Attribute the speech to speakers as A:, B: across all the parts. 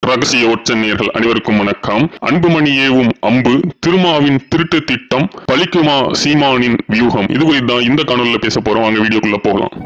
A: ரகசிய ஒற்றநேர்கள் அனைவருக்கும் வணக்கம் அன்புமணி ஏவும் அம்பு திருமாவின் திருட்டு திட்டம் பலிக்குமா சீமானின் வியூகம் இது குறித்து தான் இந்த காணொலியில் பேச போறோம் அங்க வீடியோக்குள்ள போகலாம்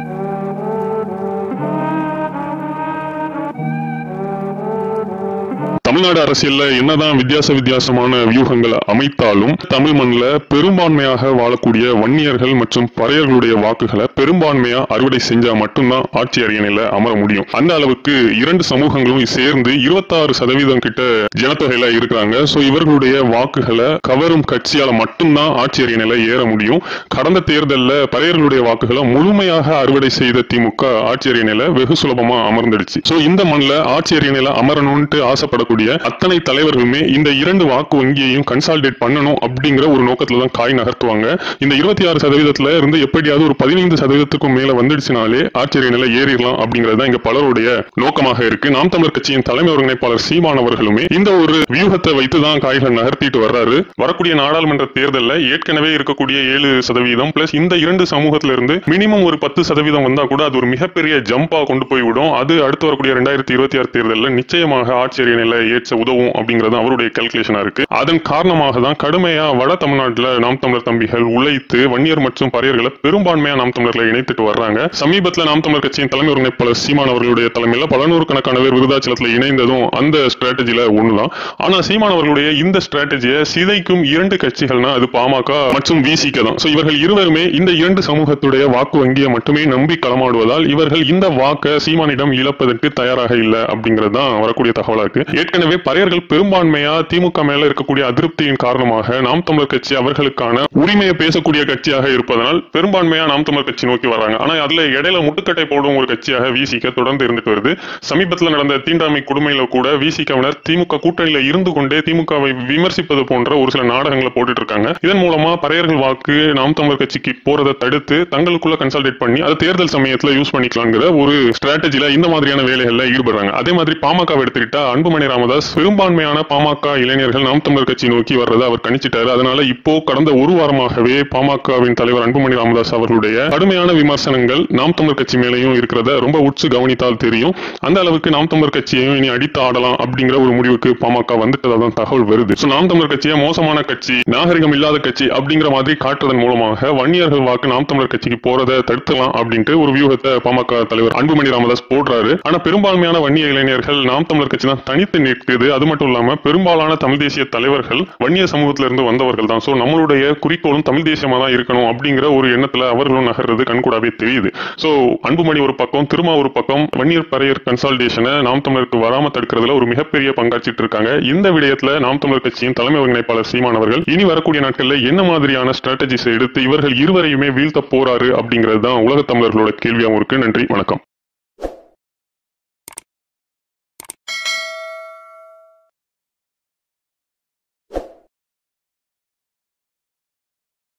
A: தமிழ்நாடு அரசியல்ல என்னதான் வித்தியாச வித்தியாசமான வியூகங்களை அமைத்தாலும் தமிழ் மண்ணில் பெரும்பான்மையாக வாழக்கூடிய வன்னியர்கள் மற்றும் பறையர்களுடைய வாக்குகளை பெரும்பான்மையா அறுவடை செஞ்சா மட்டும்தான் ஆட்சி அரியணையில அமர முடியும் அந்த அளவுக்கு இரண்டு சமூகங்களும் சேர்ந்து இருபத்தாறு சதவீதம் கிட்ட ஜனத்தொகையில இருக்கிறாங்க சோ இவர்களுடைய வாக்குகளை கவரும் கட்சியால மட்டும்தான் ஆட்சி அரியணையில ஏற முடியும் கடந்த தேர்தல்ல பறையர்களுடைய வாக்குகளை முழுமையாக அறுவடை செய்த திமுக ஆட்சி அரியணையில வெகு சுலபமா அமர்ந்துடுச்சு சோ இந்த மண்ணில் ஆட்சி அரியணையில அமரணும்ட்டு ஆசைப்படக்கூடிய அத்தனை தலைவர்களுமே இந்த இரண்டு வாக்கு வங்கியையும் கன்சால்டேட் பண்ணணும் அப்படிங்கிற ஒரு நோக்கத்துல தான் காய் நகர்த்துவாங்க இந்த இருபத்தி ஆறு சதவீதத்துல இருந்து எப்படியாவது ஒரு பதினைந்து சதவீதத்துக்கும் மேல வந்துடுச்சுனாலே ஆச்சரிய நிலை ஏறிடலாம் அப்படிங்கிறது தான் இங்க பலருடைய நோக்கமாக இருக்கு நாம் தமிழர் கட்சியின் தலைமை ஒருங்கிணைப்பாளர் சீமான் அவர்களுமே இந்த ஒரு வியூகத்தை வைத்து தான் காய்கள் நகர்த்திட்டு வர்றாரு வரக்கூடிய நாடாளுமன்ற தேர்தலில் ஏற்கனவே இருக்கக்கூடிய ஏழு சதவீதம் பிளஸ் இந்த இரண்டு சமூகத்தில இருந்து மினிமம் ஒரு பத்து சதவீதம் வந்தா கூட அது ஒரு மிகப்பெரிய ஜம்பா கொண்டு போய் விடும் அது அடுத்து வரக்கூடிய ரெண்டாயிரத்தி இருபத்தி ஆறு தேர்தலில் நிச்சயமாக ஆட்சியரிய நிலை ஏற்ற உதவும் அப்படிங்கிறது அவருடைய கல்குலேஷனா இருக்கு அதன் காரணமாக தான் கடுமையா வட தமிழ்நாட்டுல நாம் தமிழர் தம்பிகள் உழைத்து வன்னியர் மற்றும் பறையர்களை பெரும்பான்மையா நாம் தமிழர்களை இணைத்துட்டு வர்றாங்க சமீபத்துல நாம் தமிழர் கட்சியின் தலைமை ஒருங்கிணைப்பாளர் சீமான் அவர்களுடைய தலைமையில பல நூறுக்கணக்கான பேர் விருதாச்சலத்துல இணைந்ததும் அந்த ஸ்ட்ராட்டஜில ஒண்ணுதான் ஆனா சீமான் அவர்களுடைய இந்த ஸ்ட்ராட்டஜியை சிதைக்கும் இரண்டு கட்சிகள்னா அது பாமக மற்றும் விசிக தான் சோ இவர்கள் இருவருமே இந்த இரண்டு சமூகத்துடைய வாக்கு வங்கியை மட்டுமே நம்பி களமாடுவதால் இவர்கள் இந்த வாக்கை சீமானிடம் இழப்பதற்கு தயாராக இல்லை அப்படிங்கிறது தான் வரக்கூடிய தகவலா இருக்கு ஏற்கனவே பறையர்கள் பெரும்பான்மையா திமுக மேல இருக்கக்கூடிய அதிருப்தியின் காரணமாக நாம் தமிழர் கட்சி அவர்களுக்கான உரிமையை பேசக்கூடிய கட்சியாக இருப்பதனால் பெரும்பான்மையா நாம் தமிழர் கட்சி நோக்கி வராங்க ஆனா அதுல இடையில முட்டுக்கட்டை போடும் ஒரு கட்சியாக விசிக தொடர்ந்து இருந்துட்டு வருது சமீபத்தில் நடந்த தீண்டாமை கொடுமையில கூட விசிகவினர் திமுக கூட்டணியில இருந்து கொண்டே திமுகவை விமர்சிப்பது போன்ற ஒரு சில நாடகங்களை போட்டுட்டு இருக்காங்க இதன் மூலமா பறையர்கள் வாக்கு நாம் தமிழர் கட்சிக்கு போறதை தடுத்து தங்களுக்குள்ள கன்சல்டேட் பண்ணி அது தேர்தல் சமயத்துல யூஸ் பண்ணிக்கலாங்கிற ஒரு ஸ்ட்ராட்டஜில இந்த மாதிரியான வேலைகள்ல ஈடுபடுறாங்க அதே மாதிரி பாமக எடுத்துக்கிட்டா அன்புமணி ராமதாஸ் பெரும்பான்மையான பாமக இளைஞர்கள் நாம் தமிழர் கட்சி நோக்கி வர்றதை அவர் கணிச்சிட்டாரு அதனால இப்போ கடந்த ஒரு வாரமாகவே பாமகவின் தலைவர் அன்புமணி ராமதாஸ் அவர்களுடைய கடுமையான விமர்சனங்கள் நாம் தமிழர் கட்சி மேலேயும் இருக்கிறத ரொம்ப உற்று கவனித்தால் தெரியும் அந்த அளவுக்கு நாம் தமிழர் கட்சியையும் இனி அடித்து ஆடலாம் அப்படிங்கிற ஒரு முடிவுக்கு பாமக வந்துட்டதா தான் தகவல் வருது So, நாம் தமிழர் கட்சியை மோசமான கட்சி நாகரிகம் இல்லாத கட்சி அப்படிங்கிற மாதிரி காட்டுறதன் மூலமாக வன்னியர்கள் வாக்கு நாம் தமிழர் கட்சிக்கு போறதை தடுக்கலாம் அப்படின்ட்டு ஒரு வியூகத்தை பாமக தலைவர் அன்புமணி ராமதாஸ் போடுறாரு ஆனா பெரும்பான்மையான வன்னிய இளைஞர்கள் நாம் தமிழர் கட்சி தான் தனித்து நிற்குது அது மட்டும் இல்லாம பெரும்பாலான தமிழ் தேசிய தலைவர்கள் வன்னிய சமூகத்தில இருந்து வந்தவர்கள் தான் சோ நம்மளுடைய குறிக்கோளும் தமிழ் தேசியமா தான் இருக்கணும் அப்படிங்கிற ஒரு எண்ணத்துல அவர்களும் நகர்றது கண்கூடாவே தெரியுது சோ அன்புமணி ஒரு பக்கம் திருமா ஒரு பக்கம் வன்னியர் பறையர் கன்சால்டேஷனை நாம் தமிழருக்கு வராம தடுக்கிறதுல ஒரு மிகப்பெரிய பங்காற்றிட்டு இருக்காங்க இந்த விடயத்துல நாம் தமிழர் கட்சியின் தலைமை ஒருங்கிணைப்பாளர் சீமான் அவர்கள் இனி வரக்கூடிய நாட்கள்ல என்ன மாதிரியான ஸ்ட்ராட்டஜிஸ் எடுத்து இவர்கள் இருவரையுமே வீழ்த்த போறாரு அப்படிங்கிறது தான் உலக தமிழர்களோட கேள்வியாகவும் இருக்கு நன்றி வணக்கம்